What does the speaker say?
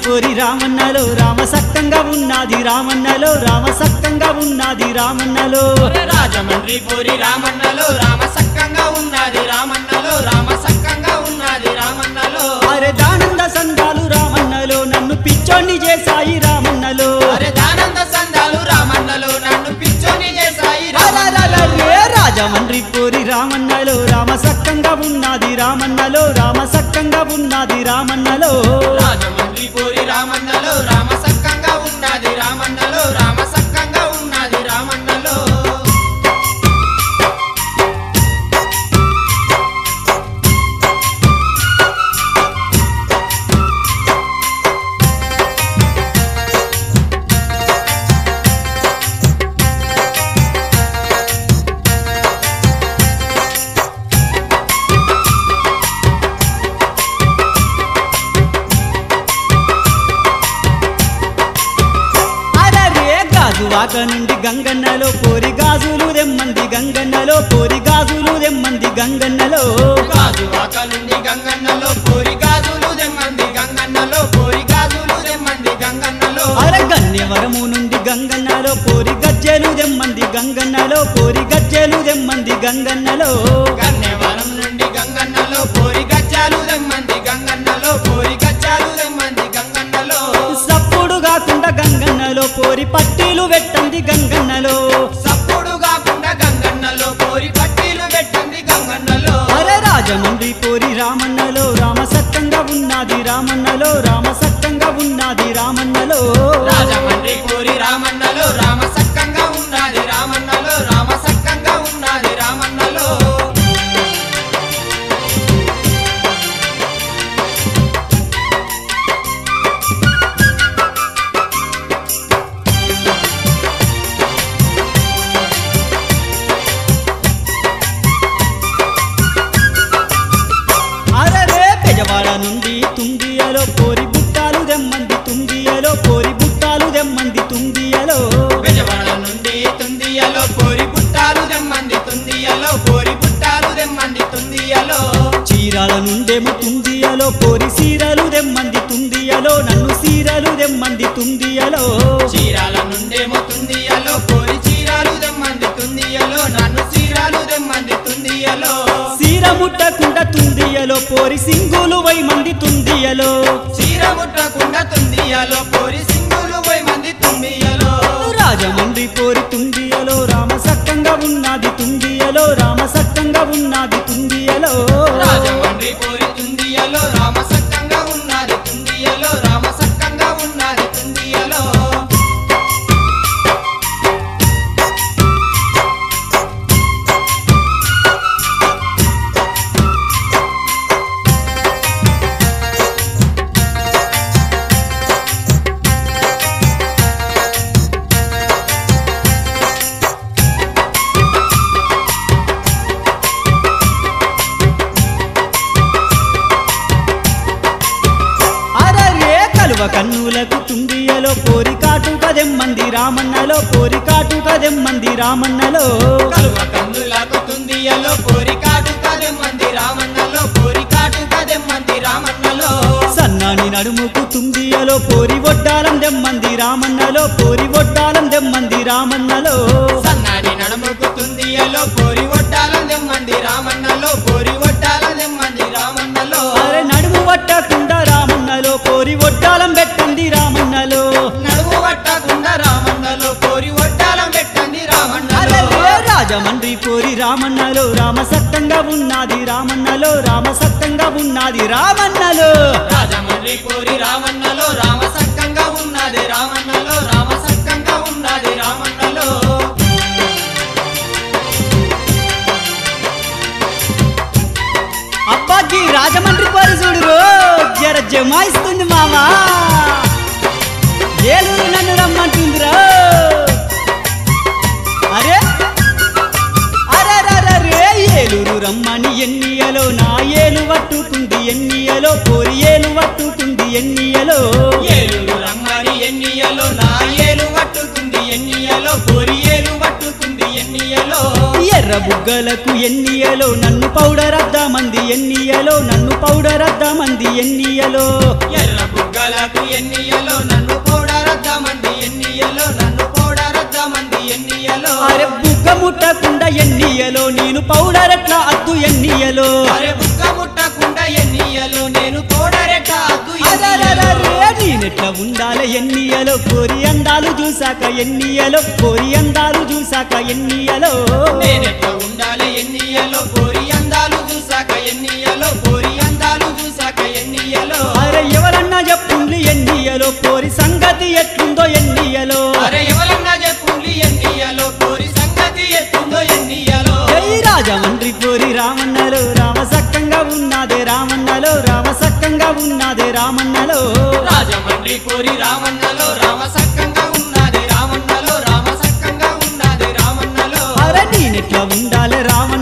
పోరి రామన్నలో రామ సక్కంగా ఉన్నది రామన్నలో రామ సక్కంగా ఉన్నది రామన్నలో ఒరే రాజమండ్రి పూరి రామన్నలో రామ సక్కంగా ఉన్నది రామన్నలో రామ సక్కంగా ఉన్నది రామన్నలో అరే దానంద సంఘాలు రామన్నలో నన్ను పిచ్చోన్ని చేశాయి రామన్నలో అరే దానంద సందాలు రామన్నలో నన్ను పిచ్చోని చేశాయి రామన్నలో అలలలలే రాజమండ్రి పోరి రామన్నలో రామ సక్కంగా ఉన్నది రామన్నలో రామ సక్కంగా ఉన్నది రామన్నలో రాజమండ్రి పూరి రామన్నలో రామ సక్కంగా ఉన్నది రామన్నలో రామ సక్కంగా ఉన్నది రామన్నలో అరరే గాజువాక నుండి గంగన్నలో పోరి గాజులు దెమ్మంది గంగన్నలో పోరి గాజులు దెమ్మంది గంగన్నలో గాజువాక నుండి గంగన్నలో పూరి గాజులు దెమ్మంది గంగన్నలో పూరి గాజులు దెమ్మంది గంగన్నలో అర గన్యవరము నుండి గంగన్నలో పోరి గజ్జెలు దెమ్మంది గంగన్నలో పోరి గజ్జెలు దెమ్మంది గంగన్నలో గన్నెవరం నుండి గంగన్నలో పూరి గచ్చాలు దెమ్మంది గంగన్నలో పూరి గచ్చాలు దెమ్మంది గంగన్నలో సప్పుడు కాకుండా గంగన్నలో పోరి పట్టీలు పెట్టంది గంగన్నలో సప్పుడు కాకుండా గంగన్నలో పూరి పట్టీలు పెట్టండి గంగన్నలో అరే రాజమండ్రి పోరి రామన్నలో రామ సత్తంగా ఉన్నది రామన్నలో రామ సత్తంగా ఉన్నది రామన్నలో రాజమండ్రి పూరి రామన్నలో రామ సక్కంగా ఉన్నది రామన్నలో రామ సక్కంగా ఉన్నది రామన్నలో అరరే పెజవాడ నుండి తుంగియలో పోరి బుట్టాలు దెమ్మంది తుంగియలో పోరి బుట్టాలు దెమ్మంది తుంగియలో బెజవాడ నుండి తుందియలో పోరి పుట్టాలు దెమ్మంది తుందియలో పోరి పుట్టాలు దెమ్మంది తుందియలో చీరాల నుండేమో తుంగియలో పోరి సీరలు దెమ్మంది తుంగియలో నన్ను సీరలు దెమ్మంది తుంగియలో చీరాల నుండేమో తుందియలో పోరి చీరాలు దెమ్మంది తుందియలో నన్ను చీరాలు దెమ్మంది తుందియలో సీర ముట్టకుండా తుందియలో పోరి సింగులు వై మంది తుందియలో చీర ముట్టకుండా తుందియలో పోరి సింగులు పోయి మంది తుందియలో రాజమండ్రి పోరి తుంగియలో రామ సక్కంగా ఉన్నది తుంగియలో రామ సక్కంగా ఉన్నది తుంగియలో రాజమండ్రి పోరి తుందియలో రామ సక్కంగా ఉన్నది తుందియలో రామ సక్కంగా ఉన్నది తుందియలో అరరే కలువ కన్నులకు తుంగియలో పోరి కాటు కదెమ్మంది రామన్నలో పోరి కాటు కదెమ్మంది రామన్నలో కలువ కందులకు తుందియలో పోరి కాటు కదెమ్మంది రామన్నలో పోరి కాటు కదెమ్మంది రామన్నలో సన్నాని నడుముకు తుంగియలో పోరి ఒడ్డాలం దెమ్మంది రామన్నలో పోరి ఒడ్డాలం దెమ్మంది రామన్నలో సన్నాని నడుముకు తుందియలో పోరి ఒట్టాలం దెమ్మంది రామన్నలో పోరి ఒట్టాలం దెమ్మంది రామన్నలో అరే నడుము పట్టకుండా రామన్నలో పోరి ఒడ్డాలం పెట్టండి రామన్నలో నడుము పట్టకుండా రామన్నలో పోరి ఒట్టాలం పెట్టండి రామన్నలో అరే రాజమండ్రి పోరి రామన్నలో రామ సత్తంగా ఉన్నది రామన్నలో రామ సత్తంగా ఉన్నది రామన్నలో రాజమండ్రి పోరి రామన్నలో రామ సక్కంగా ఉన్నది రామన్నలో రామ సక్కంగా ఉన్నది రామన్నలో అబ్బాకి రాజమండ్రి పోరి చూడు జర జమాయిస్తుంది మామా ఏలూరు నన్ను రమ్మంటుందిరా అరే అరే ఏలూరు రమ్మని ఎన్నియలో నా ఏలు పట్టుకుంది ఎన్నియలో పోరి ఏలు పట్టుకుంది ఎన్నియలో ఏలుగు రమ్మని ఎన్నియలో నా ఏలు పట్టుకుంది ఎన్నియలో పోరి ఏలు పట్టుకుంది ఎన్నియలో ఎర్ర ఎర్ర బుగ్గలకు ఎన్నియలో నన్ను పౌడర్ మంది ఎన్నియలో నన్ను పౌడర్ మంది ఎన్నియలో ఎర్ర బుగ్గలకు ఎన్నియలో నన్ను పోడరద్దామంది ఎన్నియలో నన్ను పోడరద్దామంది ఎన్నియలో అరే బుగ్గ ముట్టకుండా ఎన్నియలో నేను పౌడర్ ఎట్లా అద్దు ఎన్నియలో అరే బుగ్గ ముట్టకుండా ఎన్నియలో నేను పోడరెట్ట అద్దు అరెరెరెరె, నేనెట్లా ఉండాలి ఎన్నియలో కోరి అందాలు చూసాక ఎన్నియలో కోరి అందాలు చూసాక ఎన్నియలో నేనెట్ల ఉండాలి ఎన్నియలో కోరి అందాలు చూసాక ఎన్నియలో కోరి అందాలు చూసాక ఎన్నియలో అరే ఎవరన్నా చెప్పుండ్లి ఎన్నియలో కోరి సంగతి ఎట్లుందో ఎన్నియలో అరే ఎవరన్నా చెప్పుండి ఎన్నియలో కోరి సంగతి ఎత్తుందో ఎన్నియలో జై రాజమండ్రి కోరి రామన్నలో రామ సక్కంగా ఉన్నదే రామన్నలో రామ సక్కంగా ఉన్నదే రామన్నలో రాజమండ్రి కోరి రామన్నలో రామ సక్కంగా ఉన్నది రామన్నలో రామ సక్కంగా ఉన్నది రామన్నలో అరే నేనెట్లా ఉండాలి రామన్న